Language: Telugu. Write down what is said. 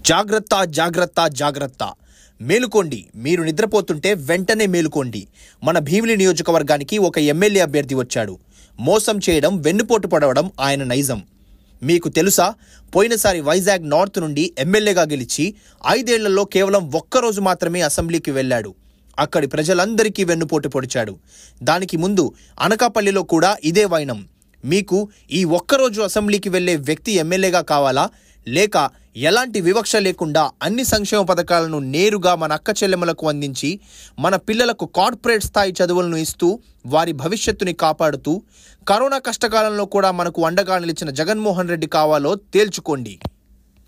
జాగ్రత్త జాగ్రత్త జాగ్రత్త మేలుకోండి మీరు నిద్రపోతుంటే వెంటనే మేలుకోండి మన భీమిలి నియోజకవర్గానికి ఒక ఎమ్మెల్యే అభ్యర్థి వచ్చాడు మోసం చేయడం వెన్నుపోటు పడవడం ఆయన నైజం మీకు తెలుసా పోయినసారి వైజాగ్ నార్త్ నుండి ఎమ్మెల్యేగా గెలిచి ఐదేళ్లలో కేవలం ఒక్కరోజు మాత్రమే అసెంబ్లీకి వెళ్ళాడు అక్కడి ప్రజలందరికీ వెన్నుపోటు పొడిచాడు దానికి ముందు అనకాపల్లిలో కూడా ఇదే వైనం మీకు ఈ ఒక్కరోజు అసెంబ్లీకి వెళ్లే వ్యక్తి ఎమ్మెల్యేగా కావాలా లేక ఎలాంటి వివక్ష లేకుండా అన్ని సంక్షేమ పథకాలను నేరుగా మన అక్క చెల్లెమ్మలకు అందించి మన పిల్లలకు కార్పొరేట్ స్థాయి చదువులను ఇస్తూ వారి భవిష్యత్తుని కాపాడుతూ కరోనా కష్టకాలంలో కూడా మనకు అండగా నిలిచిన జగన్మోహన్ రెడ్డి కావాలో తేల్చుకోండి